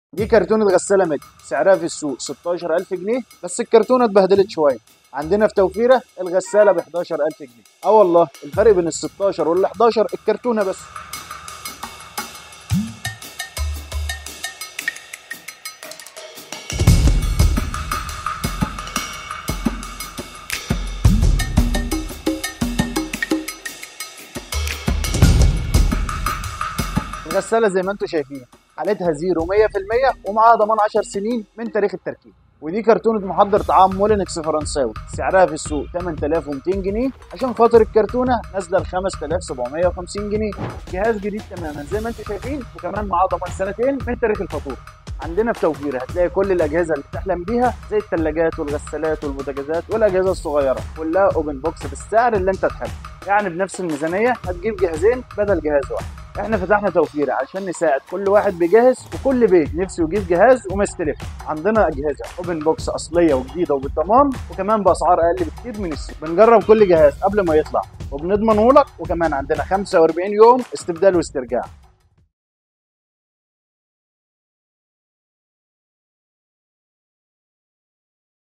دي كرتونة غسالة متر سعرها في السوق 16000 جنيه بس الكرتونة اتبهدلت شوية عندنا في توفيرة الغسالة ب 11000 جنيه اه والله الفرق بين ال 16 وال 11 الكرتونة بس الغسالة زي ما انتم شايفين حالتها زيرو 100% ومعاها ضمان 10 سنين من تاريخ التركيب ودي كرتونة محضر طعام مولينكس فرنساوي سعرها في السوق 8200 جنيه عشان خاطر الكرتونة نازلة ل 5750 جنيه جهاز جديد تماما زي ما انتم شايفين وكمان معاه ضمان سنتين من تاريخ الفاتورة عندنا في توفير هتلاقي كل الاجهزه اللي بتحلم بيها زي الثلاجات والغسالات والبوتاجازات والاجهزه الصغيره كلها اوبن بوكس بالسعر اللي انت تحبه يعني بنفس الميزانيه هتجيب جهازين بدل جهاز واحد احنا فتحنا توفير عشان نساعد كل واحد بجهز وكل بيت نفسه يجيب جهاز وما يستلفش عندنا اجهزه اوبن بوكس اصليه وجديده وبالضمان وكمان باسعار اقل بكتير من السوق بنجرب كل جهاز قبل ما يطلع وبنضمنه لك وكمان عندنا 45 يوم استبدال واسترجاع